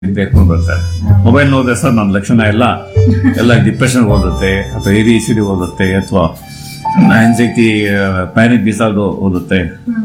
ಬೇಡ್ಕೊಂಡು ಬರ್ತಾರೆ ಮೊಬೈಲ್ ನೋಡಿದ್ರೆ ಸರ್ ನನ್ನ ಲಕ್ಷಣ ಎಲ್ಲ ಎಲ್ಲ ಡಿಪ್ರೆಷನ್ ಓದುತ್ತೆ ಅಥವಾ ಎ ಡಿ ಸಿ ಡಿ ಓದುತ್ತೆ ಅಥವಾ ಆನ್ಸೈಟಿ ಪ್ಯಾನಿಕ್ ಡಿಸಾರ್ಡ್ ಓದುತ್ತೆ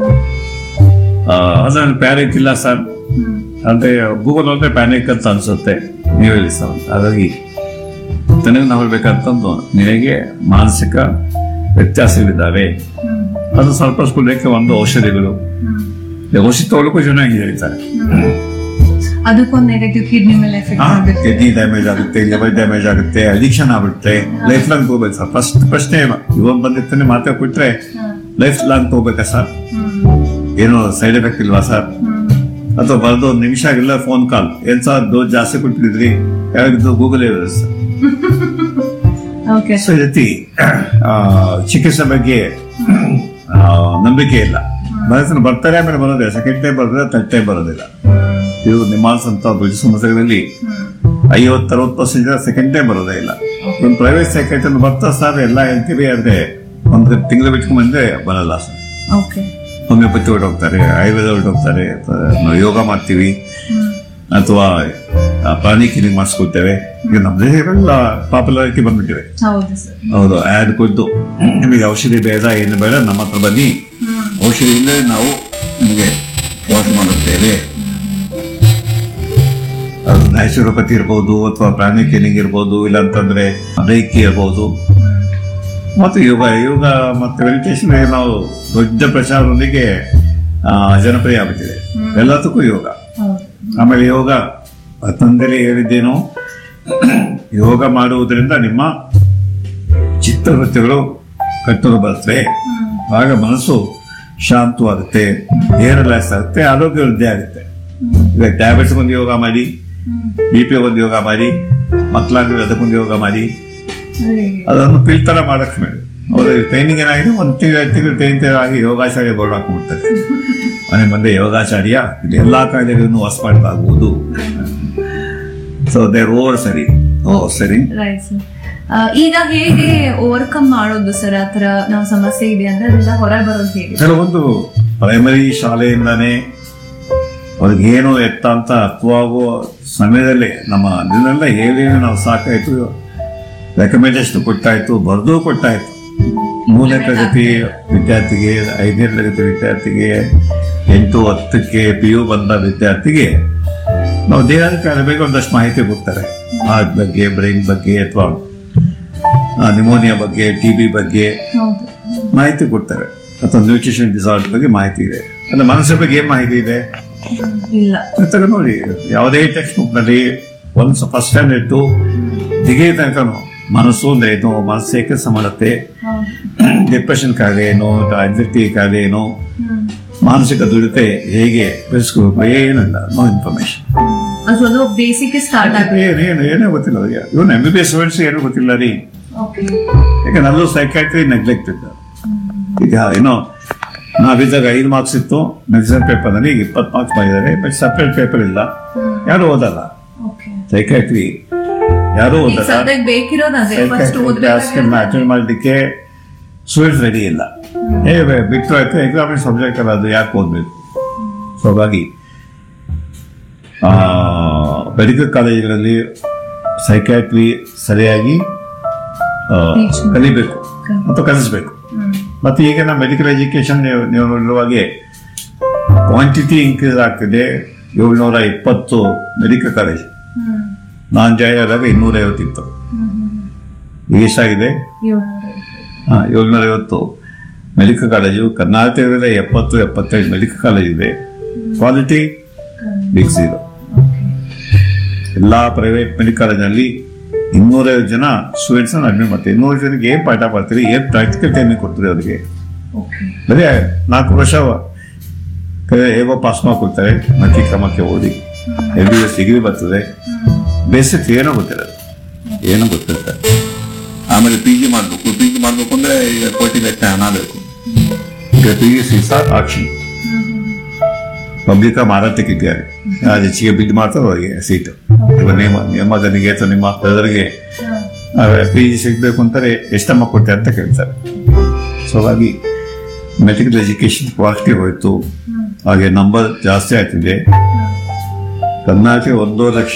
ಅದ್ರಲ್ಲಿ ಪ್ಯಾನಿಕ್ ಇಲ್ಲ ಸರ್ ಅಂದ್ರೆ ಗೂಗಲ್ ಹೋದ್ರೆ ಪ್ಯಾನಿಕ್ ಅಂತ ಅನ್ಸುತ್ತೆ ನೀವು ಹೇಳಿ ಸರ್ ಹಾಗಾಗಿ ತನಗೆ ನಾವು ಹೇಳ್ಬೇಕಂತಂದು ನಿನಗೆ ಮಾನಸಿಕ ವ್ಯತ್ಯಾಸಗಳಿದ್ದಾವೆ ಅದು ಸ್ವಲ್ಪ ಸ್ಕೂಲಕ್ಕೆ ಒಂದು ಔಷಧಿಗಳು ಈ ಔಷಧಿ ತಗೊಳ್ಳಕ್ಕೂ ಚೆನ್ನಾಗಿ ಹೇಳ್ತಾರೆ ಅದಕ್ಕೊಂದು ನೆಗೆಟಿವ್ ಕಿಡ್ನಿ ಮೇಲೆ ಎಫೆಕ್ಟ್ ಆಗುತ್ತೆ ಕಿಡ್ನಿ ಡ್ಯಾಮೇಜ್ ಆಗುತ್ತೆ ಲಿವರ್ ಡ್ಯಾಮೇಜ್ ಆಗುತ್ತೆ ಅಡಿಕ್ಷನ್ ಆಗುತ್ತೆ ಲೈಫ್ ಲಾಂಗ್ ತಗೋಬೇಕು ಸರ್ ಫಸ್ಟ್ ಪ್ರಶ್ನೆ ಇವಾಗ ಬಂದಿರ್ತಾನೆ ಮಾತ್ರ ಕೊಟ್ರೆ ಲೈಫ್ ಲಾಂಗ್ ತಗೋಬೇಕಾ ಸರ್ ಏನು ಸೈಡ್ ಎಫೆಕ್ಟ್ ಇಲ್ವಾ ಸರ್ ಅಥವಾ ಬರೆದು ಒಂದು ನಿಮಿಷ ಆಗಿಲ್ಲ ಫೋನ್ ಕಾಲ್ ಏನ್ ಸರ್ ಡೋಸ್ ಜಾಸ್ತಿ ಕೊಟ್ಟಿದ್ರಿ ಯಾವ್ದು ಗೂಗಲ್ ಇರೋದು ಸರ್ ಓಕೆ ಸೊ ಈ ರೀತಿ ಆ, ಚಿಕಿತ್ಸೆ ಬಗ್ಗೆ ಆ, ನಂಬಿಕೆ ಇಲ್ಲ ಮನಸ್ಸಿನ ಬರ್ತಾರೆ ಆಮೇಲೆ ಬರೋದಿಲ್ಲ ಸೆಕೆಂಡ್ ಟೈಮ್ ಬರೋದಿಲ್ಲ ಥರ್ಡ್ ಟೈಮ್ ಬರೋದಿಲ್ಲ ಇದು ನಿಮಾನ್ಸ್ ಅಂತ ದೊಡ್ಡ ಸಮಸ್ಯೆಗಳಲ್ಲಿ ಐವತ್ತು ಅರವತ್ತು ಪರ್ಸೆಂಟ್ ಸೆಕೆಂಡ್ ಟೈಮ್ ಬರೋದೇ ಇಲ್ಲ ಒಂದು ಪ್ರೈವೇಟ್ ಸೆಕ್ರೆಟರಿ ಬರ್ತಾ ಸರ್ ಎಲ್ಲ ಹೇಳ್ತೀವಿ ಅಂದ್ರೆ ಒಂದು ತಿಂಗಳು ಬಿಟ್ಕೊಂಡ್ ಬಂದ್ರೆ ಬರಲ್ಲ ಸರ್ ಓಕೆ ಹೋಮಿಯೋಪತಿ ಹೊರಟೋಗ್ತಾರೆ ಆಯುರ್ವೇದ ಹೊರಟೋಗ್ತಾರೆ ನಾವು ಯೋಗ ಮಾಡ್ತೀವಿ ಅಥವಾ ಆ, ಪ್ರಾಣಿ ಕ್ಲೀನಿಂಗ್ ಮಾಡಿಸ್ಕೊಳ್ತೇವೆ ಈಗ ನಮ್ಮ ದೇಶಗಳೆಲ್ಲ ಪಾಪ್ಯುಲಾರಿಟಿ ಬಂದ್ಬಿಟ್ಟಿವೆ ಹೌದು ಸರ್ ಹೌದು ಆ್ಯಡ್ ಕೊಟ್ಟು ನಿಮಗೆ ಔಷಧಿ ಬೇಡ ಏನು ಬೇಡ ನಮ್ಮ ಹತ್ರ ಬನ್ನಿ ಔಷಧಿ ಇಲ್ಲದೆ ನಾವು ನಿಮಗೆ ವಾಸ ಮಾಡುತ್ತೇವೆ ಅದು ನ್ಯಾಚುರೋಪತಿ ಇರ್ಬೋದು ಅಥವಾ ಪ್ರಾಣಿ ಕ್ಲೀನಿಂಗ್ ಇರ್ಬೋದು ಇಲ್ಲಾಂತಂದ್ರೆ ರೈಕಿ ಇರ್ಬೋದು ಮತ್ತು ಯೋಗ ಯೋಗ ಮತ್ತು ಮೆಡಿಟೇಷನ್ ನಾವು ದೊಡ್ಡ ಪ್ರಚಾರದೊಂದಿಗೆ ಆ, ಜನಪ್ರಿಯ ಆಗುತ್ತಿದೆ ಎಲ್ಲದಕ್ಕೂ ಯೋಗ ಹೌದು ಆಮೇಲೆ ಯೋಗ ತಂದೆಲೆ ಹೇಳಿದ್ದೇನು ಯೋಗ ಮಾಡುವುದರಿಂದ ನಿಮ್ಮ ಚಿತ್ತವೃತ್ತಿಗಳು ಕಟ್ಟಲು ಬರ್ತವೆ ಆಗ ಮನಸ್ಸು ಶಾಂತವಾಗುತ್ತೆ ಏರ್ ರಿಲ್ಯಾಕ್ಸ್ ಆಗುತ್ತೆ ಆರೋಗ್ಯ ವೃದ್ಧಿ ಆಗುತ್ತೆ ಈಗ ಟ್ಯಾಬ್ಲೆಟ್ಸ್ ಒಂದು ಯೋಗ ಮಾಡಿ ಬಿ ಪಿ ಒಂದು ಯೋಗ ಮಾಡಿ ಮಕ್ಕಳಾಗಿ ಅದಕ್ಕೊಂದು ಯೋಗ ಮಾಡಿ ಅದನ್ನು ಪಿಲ್ ತರ ಮಾಡಕ್ ಮೇಲೆ ಅವ್ರ ಟ್ರೈನಿಂಗ್ ಏನಾಗಿದೆ ಒಂದು ತಿಂಗಳ ತಿಂಗಳು ಟ್ರೈನ್ ಆಗಿ ಯೋಗಾಚಾರ್ಯ ಬೋರ್ಡ್ ಹಾಕೊಂಡ್ಬಿಡ್ತಾರೆ ಮನೆ ಮುಂದೆ ಯೋಗಾಚಾರ್ಯ ಇದು ಎಲ್ಲಾ ಕಾಯಿಲೆಗಳನ್ನು ವಾಸ ಮಾಡಲಾಗುವುದು ಸೊ ದೇರ್ ಓವರ್ ಸರಿ ಓ ಸರಿ ರೈಟ್ ಸರ್ ಈಗ ಹೇಗೆ ಓವರ್ಕಮ್ ಮಾಡೋದು ಸರ್ ಆತರ ನಾವು ಸಮಸ್ಯೆ ಇದೆ ಅಂದ್ರೆ ಅದೆಲ್ಲ ಹೊರ ಬರೋದು ಹೇಗೆ ಕೆಲವೊಂದು ಪ್ರೈಮರಿ ಶಾಲೆಯಿಂದಾನೇ ಅವ್ರಿಗೆ ಏನು ಎತ್ತ ಅಂತ ಅರ್ಥವಾಗುವ ಸಮಯದಲ್ಲೇ ನಮ್ಮ ಇದನ್ನೆಲ್ಲ ಹೇಳಿ ನಾವು ಸಾಕಾಯ್ತು ರೆಕಮೆಂಡೇಶನ್ ಕೊಟ್ಟಾಯ್ತು ಬರೆದು ಕೊಟ್ಟಾಯ್ತು ಮೂರನೇ ತರಗತಿ ವಿದ್ಯಾರ್ಥಿಗೆ ಐದನೇ ತರಗತಿ ವಿದ್ಯಾರ್ಥಿಗೆ ಎಂಟು ಹತ್ತಕ್ಕೆ ಪಿ ಯು ಬಂದ ವಿದ್ಯಾರ್ಥಿಗೆ ನಾವು ದೇಹದ ಕಾಯಿಲೆ ಬಗ್ಗೆ ಒಂದಷ್ಟು ಮಾಹಿತಿ ಕೊಡ್ತಾರೆ ಹಾರ್ಟ್ ಬಗ್ಗೆ ಬ್ರೈನ್ ಬಗ್ಗೆ ಅಥವಾ ನಿಮೋನಿಯಾ ಬಗ್ಗೆ ಟಿ ಬಿ ಬಗ್ಗೆ ಹೌದು ಮಾಹಿತಿ ಕೊಡ್ತಾರೆ ಅಥವಾ ನ್ಯೂಟ್ರಿಷನ್ ಡಿಸಾರ್ಡರ್ ಬಗ್ಗೆ ಮಾಹಿತಿ ಇದೆ ಅಂದ್ರೆ ಮನಸ್ಸಿನ ಬಗ್ಗೆ ಏನ್ ಮಾಹಿತಿ ಇದೆ ಇಲ್ಲ ತಗೊಂಡು ನೋಡಿ ಯಾವುದೇ ಟೆಕ್ಸ್ಟ್ ಬುಕ್ ನಲ್ಲಿ ಒಂದು ಫಸ್ಟ್ ಸ್ಟ್ಯಾಂಡರ್ಡ್ ಡಿಗ್ರಿ ತನಕ ಮನಸ್ಸು ಅಂದ್ರೆ ಏನು ಮನಸ್ಸು ಏಕೆ ಮಾಡುತ್ತೆ ಹೌದು ಡಿಪ್ರೆಷನ್ ಕಾಯಿಲೆ ಏನು ಆಂಗ್ಸೈಟಿ ಕಾಯಿಲೆ ಏನು ಹ್ಮ್. ಮಾನಸಿಕ ದುಡಿತೆ ಹೇಗೆ ಬೆಳೆಸ್ಕೋಬೇಕು ಏನಿಲ್ಲ ನೋ ಇನ್ಫಾರ್ಮೇಶನ್ ಅದು ಅದು ಬೇಸಿಕ್ ಸ್ಟಾರ್ಟ್ ಆಗುತ್ತೆ ಏನು ಏನು ಏನೂ ಗೊತ್ತಿಲ್ಲ ಅವ್ರಿಗೆ ಇವನು M B B S students ಏನೂ ಗೊತ್ತಿಲ್ಲ ರೀ ಓಕೆ ಯಾಕೆ ನಲ್ಲೂ ಸೈಕಾಟ್ರಿ ನೆಗ್ಲೆಕ್ಟ್ ಇದ್ದ ಈಗ ಏನೋ ನಾವಿದ್ದಾಗ ಐದು ಮಾರ್ಕ್ಸ್ ಇತ್ತು ಮೆಡಿಸಿನ್ ಪೇಪರ್ ನಲ್ಲಿ ಈಗ ಇಪ್ಪತ್ತು ಮಾರ್ಕ್ಸ್ ಮಾಡಿದ್ದಾರೆ ಬಟ್ ಸಪ್ರೇಟ್ ಪೇಪರ್ ಇಲ್ಲ ಯಾರು ಓದಲ್ಲ ಓಕೆ ಸೈಕಾಟ್ರಿ ಯಾರು ಈಗ ಓದಲ್ಲ ಸದ್ಯಕ್ಕೆ ಬೇಕಿರೋದು ಅದೇ ಫಸ್ಟ್ ಸೈಕಾಟ್ರಿ ಅಟೆಂಡ್ ಮಾಡಲಿಕ್ಕೆ ಸ್ಟೂಡೆಂಟ್ಸ್ ರೆಡಿ ಇಲ್ಲ ಏ ಬೆ- ಬಿಟ್ಟು ಆಯ್ತು ಎಕ್ಸಾಮಿನ್ ಸಬ್ಜೆಕ್ಟ್ ಅಲ್ಲ ಅದು ಯಾಕೆ ಓದ್ಬೇಕು ಸೊ ಹಾಗಾಗಿ ಮೆಡಿಕಲ್ ಕಾಲೇಜುಗಳಲ್ಲಿ ಸೈಕಾಟ್ರಿ ಸರಿಯಾಗಿ ಆ, Teach ಮಾಡಿ. ಕಲಿಬೇಕು ಮತ್ತು ಕಲಿಸ್ಬೇಕು ಮತ್ತೆ ಈಗಿನ ಮೆಡಿಕಲ್ ಎಜುಕೇಶನ್ ನೀವು ನೀವು ನೋಡುವ ಹಾಗೆ ಕ್ವಾಂಟಿಟಿ ಇನ್ಕ್ರೀಸ್ ಆಗ್ತಿದೆ ಏಳ್ನೂರ ಇಪ್ಪತ್ತು ಮೆಡಿಕಲ್ ಕಾಲೇಜ್ ನಾನ್ ಜಾಯ್ನ್ ಆದಾಗ ಇನ್ನೂರ ಐವತ್ತಿತ್ತು ಈಗ ಎಷ್ಟಾಗಿದೆ ಹಾ ಏಳ್ನೂರ ಐವತ್ತು ಮೆಡಿಕಲ್ ಕಾಲೇಜು ಕರ್ನಾಟಕದಲ್ಲೇ ಎಪ್ಪತ್ತು ಎಪ್ಪತ್ತೈದು ಮೆಡಿಕಲ್ ಕಾಲೇಜ್ ಇದೆ ಕ್ವಾಲಿಟಿ ಬಿಗ್ ಝೀರೋ ಎಲ್ಲಾ ಪ್ರೈವೇಟ್ ಮೆಡಿಕಲ್ ಕಾಲೇಜಲ್ಲಿ ಇನ್ನೂರೈವತ್ತು ಜನ ಸ್ಟೂಡೆಂಟ್ಸ್ ಅಡ್ಮಿಟ್ ಮಾಡ್ತೀವಿ ಇನ್ನೂರು ಜನಕ್ಕೆ ಏನ್ ಪಾಠ ಮಾಡ್ತೀರಿ ಏನ್ ಪ್ರಾಕ್ಟಿಕಲ್ ಟೈಮಿಂಗ್ ಕೊಡ್ತೀರಿ ಅವರಿಗೆ ಓಕೆ ಬರೀ ನಾಲ್ಕು ವರ್ಷ ಕ- ಹೇಗೋ ಪಾಸ್ ಮಾಡ್ಕೊಳ್ತಾರೆ ಮತ್ತೆ ಕ್ರಮಕ್ಕೆ ಓದಿ ಎಲ್ ಬಿ ಎಸ್ ಡಿಗ್ರಿ ಬರ್ತದೆ ಬೇಸಿಕ್ ಏನೋ ಗೊತ್ತಿರೋದು ಏನೋ ಗೊತ್ತಿರ್ತಾರೆ ಆಮೇಲೆ ಪಿ ಜಿ ಮಾಡ್ಬೇಕು ಪಿ ಜಿ ಮಾಡ್ಬೇಕು ಅಂದ್ರೆ ಈಗ ಕೋಟಿ ಲೆಕ್ಕ ಹಣ ಬೇಕು ಈಗ P U C sir auction public ಮಾರಾಟಕ್ಕಿದ್ದಾರೆ ಯಾರು ಹೆಚ್ಚಿಗೆ ಬಿಡ್ ಮಾಡ್ತಾರೆ ಅವರಿಗೆ ಸೀಟ್ ಇವಾಗ ನಿಮ್ಮ ನಿಮ್ಮ ಮಗನಿಗೆ ಅಥವಾ ನಿಮ್ಮ ಬ್ರದರ್ಗೆ ಪಿ ಜಿ ಸಿಗ್ಬೇಕು ಅಂತಾರೆ ಎಷ್ಟಮ್ಮ ಕೊಟ್ಟೆ ಅಂತ ಕೇಳ್ತಾರೆ ಸೊ ಹಾಗಾಗಿ ಮೆಡಿಕಲ್ ಎಜುಕೇಶನ್ ಕ್ವಾಲಿಟಿ ಹೋಯ್ತು ಹಾಗೆ ನಂಬರ್ ಜಾಸ್ತಿ ಆಗ್ತಿದೆ ಕರ್ನಾಟಕ ಒಂದೂವರೆ ಲಕ್ಷ